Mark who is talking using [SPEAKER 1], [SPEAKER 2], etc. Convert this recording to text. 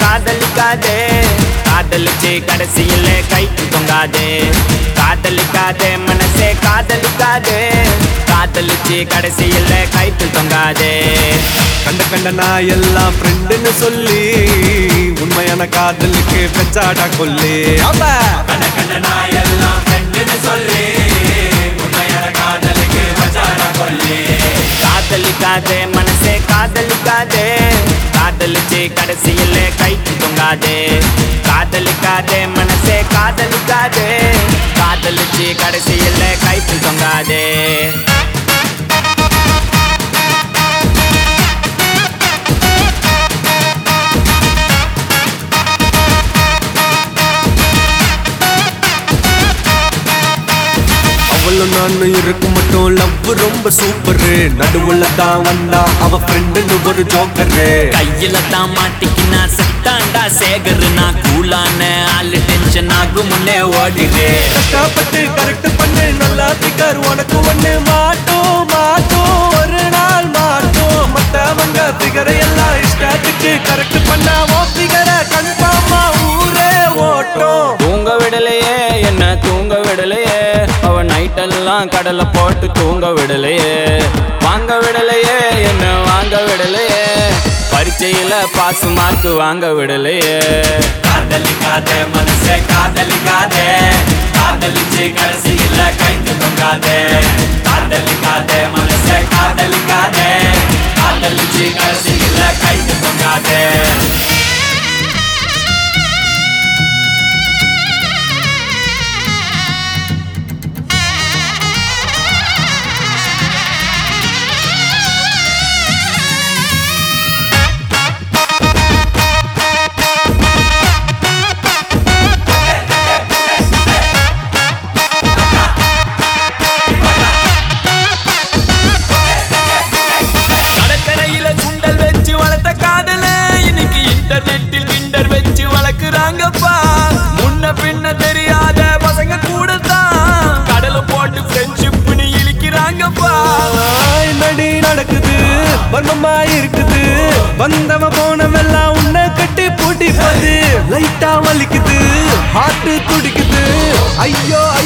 [SPEAKER 1] காதலிக்காதே காதலிச்சு கடைசியில கைக்கு தொங்காதே காதலிக்காதே மனசே காதலிக்காதே காதலிச்சு கடைசியில கைக்கு தொங்காதே
[SPEAKER 2] கண்ட கண்ட நான் எல்லாம் ஃப்ரெண்டுன்னு சொல்லி உண்மையான காதலுக்கு பெச்சாடா கொல்லி அப்ப
[SPEAKER 1] கண்ட கண்ட நான் எல்லாம் ஃப்ரெண்டுன்னு சொல்லி உண்மையான காதலுக்கு வச்சாடா கொல்லி காதலிக்காதே மனசே காதலிக்காதே காதலிச்சு கடைசியில கைக்கு தொங்காதே காதலிக்காதே மனசே காதலிக்காதே காதலிச்சு கடைசியில கைக்கு தொங்காதே
[SPEAKER 2] அவளும் நானும் இருக்கும் மட்டும் லவ் ரொம்ப சூப்பரு நடுவுல தான் வந்தா அவ ஃப்ரெண்டுன்னு ஒரு ஜோக்கரு
[SPEAKER 1] கையில தான் மாட்டிக்கினா செத்தாண்டா சேகர் நான் கூலான ஆளு டென்ஷன் ஆகும் முன்னே ஓடிடு
[SPEAKER 2] கஷ்டப்பட்டு கரெக்ட் பண்ணு நல்லா பிகர் உனக்கு ஒண்ணு மாட்டோம் மாட்டோம் ஒரு நாள் மாட்டோம் மத்தவங்க பிகரை எல்லாம் இஷ்டத்துக்கு கரெக்ட் பண்ணா ஓ பிகரை கன்ஃபார்மா ஊரே ஓட்டும்
[SPEAKER 1] தூங்க விடலையே என்ன தூங்க விடலையே அவ நைட்டெல்லாம் கடலை போட்டு தூங்க விடலையே வாங்க விடலையே என்ன வாங்க விடலையே பரீட்சையில பாஸ் மார்க் வாங்க விடலையே காதலிக்காதே மனசே காதலிக்காதே காதலிச்சு கடைசியில கைந்து தொங்காதே காதலிக்காதே மனசே காதலிக்காதே காதலிச்சு கடைசியில கைந்து தொங்காதே கடற்கரையில சுண்டல் வச்சு வளர்த்த காதல இன்னைக்கு இன்டர்நெட்டில் கிண்டர் வச்சு வளர்க்குறாங்கப்பா முன்ன பின்ன தெரியாத பசங்க கூட தான் கடலை போட்டு ஃப்ரெண்ட்ஷிப்னு இழிக்கிறாங்கப்பா
[SPEAKER 2] என்னடி நடக்குது வர்மமா இருக்குது வந்தவன் போனவெல்லாம் உன்னை கட்டி பூட்டி போது லைட்டா வலிக்குது ஹார்ட் துடிக்குது ஐயோ